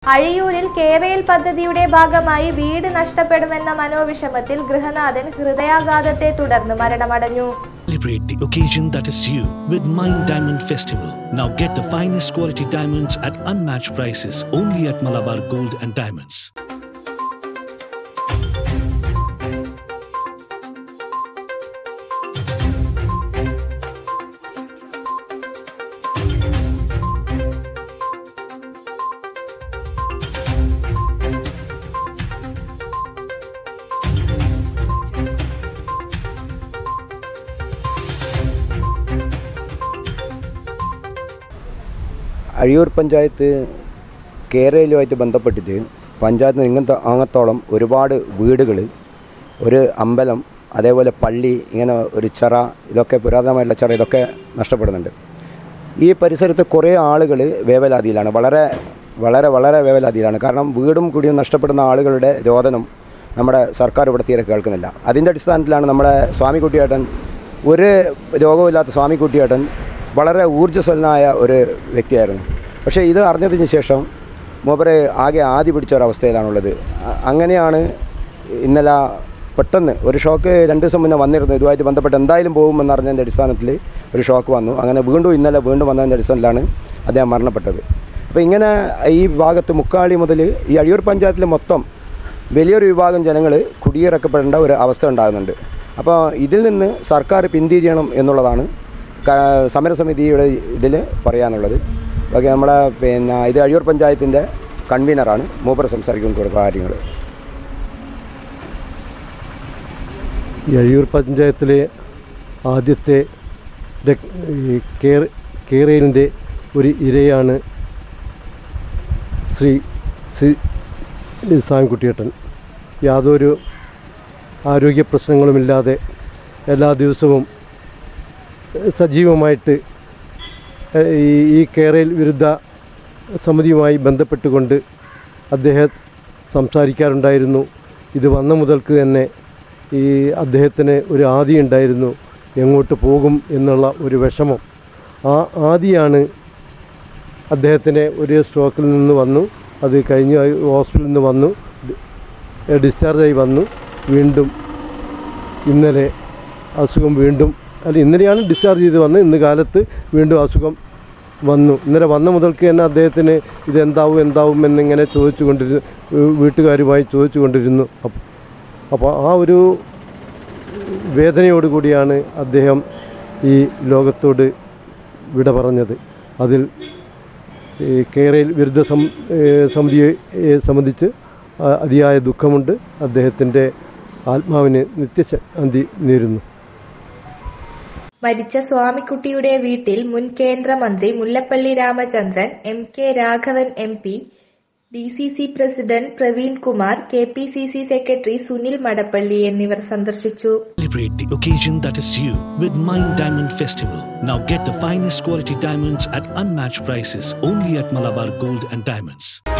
അഴിയൂരിൽ കേരയിൽ പദ്ധതിയുടെ ഭാഗമായി വീട് നഷ്ടപ്പെടുമെന്ന മനോവിഷമത്തിൽ ഗൃഹനാഥൻ ഹൃദയാഘാതത്തെ തുടർന്ന് മരണമടഞ്ഞു Celebrate the occasion that is you with Mind Diamond Festival. Now get the finest quality diamonds at unmatched prices only at Malabar Gold and Diamonds. Azhiyur panchayat കേരളയിലുമായിട്ട് ബന്ധപ്പെട്ടിട്ട് പഞ്ചായത്തിന് ഇങ്ങനത്തെ അങ്ങത്തോളം ഒരുപാട് വീടുകൾ ഒരു അമ്പലം അതേപോലെ പള്ളി ഇങ്ങനെ ഒരു ചിറ ഇതൊക്കെ പുരാതനമായിട്ടുള്ള ചിറ ഇതൊക്കെ നഷ്ടപ്പെടുന്നുണ്ട് ഈ പരിസരത്ത് കുറേ ആളുകൾ വേവലാതിയിലാണ് വളരെ വളരെ വളരെ വേവലാതിയിലാണ് കാരണം വീടും കുടിയും നഷ്ടപ്പെടുന്ന ആളുകളുടെ രോദനം നമ്മുടെ സർക്കാർ ഇവിടെ തീരെ കേൾക്കുന്നില്ല അതിൻ്റെ അടിസ്ഥാനത്തിലാണ് നമ്മുടെ സ്വാമിക്കുട്ടിയേട്ടൻ ഒരു രോഗമില്ലാത്ത സ്വാമിക്കുട്ടിയേട്ടൻ വളരെ ഊർജ്ജസ്വലനായ ഒരു വ്യക്തിയായിരുന്നു പക്ഷേ ഇത് അറിഞ്ഞതിന് ശേഷം മൂപ്പരെ ആകെ ആദ്യ പിടിച്ച ഒരവസ്ഥയിലാണുള്ളത് അ- അങ്ങനെയാണ് ഇന്നലെ പെട്ടെന്ന് ഒരു ഷോക്ക് രണ്ട് ദിവസം മുന്നേ വന്നിരുന്നു ഇതുമായിട്ട് ബന്ധപ്പെട്ട് എന്തായാലും പോകുമെന്ന് അറിഞ്ഞതിൻ്റെ അടിസ്ഥാനത്തിൽ ഒരു ഷോക്ക് വന്നു അങ്ങനെ വീണ്ടും ഇന്നലെ വീണ്ടും വന്നതിൻ്റെ അടിസ്ഥാനത്തിലാണ് അദ്ദേഹം മരണപ്പെട്ടത് അപ്പോൾ ഇങ്ങനെ ഈ ഭാഗത്ത് മുക്കാളി മുതൽ ഈ അഴിയൂർ പഞ്ചായത്തിൽ മൊത്തം വലിയൊരു വിഭാഗം ജനങ്ങൾ കുടിയിറക്കപ്പെടേണ്ട ഒരു അവസ്ഥ ഉണ്ടാകുന്നുണ്ട് അപ്പോൾ ഇതിൽ നിന്ന് സർക്കാർ പിന്തിരിയണം എന്നുള്ളതാണ് ക- സമരസമിതിയുടെ ഇതിൽ പറയാനുള്ളത് ഓക്കെ നമ്മളെ പിന്നെ ഇത് അഴിയൂർ പഞ്ചായത്തിൻ്റെ കൺവീനറാണ് മൂപ്പർ സംസാരിക്കുന്ന കാര്യങ്ങൾ ഈ അഴിയൂർ പഞ്ചായത്തിലെ ആദ്യത്തെ രക്- ഈ കേര കേരളിൻ്റെ ഒരു ഇരയാണ് ശ്രീ ശ്രീ സാൻകുട്ടിയേട്ടൻ യാതൊരു ആരോഗ്യ പ്രശ്നങ്ങളുമില്ലാതെ എല്ലാ ദിവസവും സജീവമായിട്ട് ഏഹ്, ഈ ഈ കേരയിൽ വിരുദ്ധ സമിതിയുമായി ബന്ധപ്പെട്ടുകൊണ്ട് അദ്ദേഹം സംസാരിക്കാറുണ്ടായിരുന്നു ഇത് വന്ന മുതൽക്ക് തന്നെ ഈ അദ്ദേഹത്തിന് ഒരു ആദി ഉണ്ടായിരുന്നു എങ്ങോട്ട് പോകും എന്നുള്ള ഒരു വിഷമം ആ ആദിയാണ് അദ്ദേഹത്തിന് ഒരു സ്ട്രോക്കിൽ നിന്ന് വന്നു അത് കഴിഞ്ഞ് ഹോസ്പിറ്റലിൽ നിന്ന് വന്നു ഡി- ഡിസ്ചാർജായി വന്നു വീണ്ടും ഇന്നലെ അസുഖം വീണ്ടും അല്ല ഇന്നലെയാണ് ഡിസ്ചാർജ് ചെയ്ത് വന്ന് ഇന്ന് കാലത്ത് വീണ്ടും അസുഖം വന്നു ഇന്നലെ വന്ന മുതൽക്ക് തന്നെ അദ്ദേഹത്തിന് ഇതെന്താവും എന്താവും എന്നിങ്ങനെ ചോദിച്ചു കൊണ്ടിരുന്നു വീട്ടുകാരുമായി ചോദിച്ചു കൊണ്ടിരുന്നു അപ്പ് അപ്പോൾ ആ ഒരു വേദനയോടുകൂടിയാണ് അദ്ദേഹം ഈ ലോകത്തോട് വിട പറഞ്ഞത് അതിൽ ഈ കേരയിൽ വിരുദ്ധ സം ഏഹ് സമിതിയെ ഏഹ് സംബന്ധിച്ച് ആ- അതിയായ ദുഃഖമുണ്ട് അദ്ദേഹത്തിൻ്റെ ആത്മാവിന് നിത്യശാന്തി നേരുന്നു മരിച്ച സ്വാമിക്കുട്ടിയുടെ വീട്ടിൽ മുൻ കേന്ദ്രമന്ത്രി Mullappally Ramachandran M K Raghavan M P D C C president Praveen Kumar K P C C secretary Sunil Madappally എന്നിവർ സന്ദർശിച്ചു Celebrate the occasion that is you with Mind Diamond Festival. Now get the finest quality diamonds at unmatched prices only at Malabar Gold and Diamonds.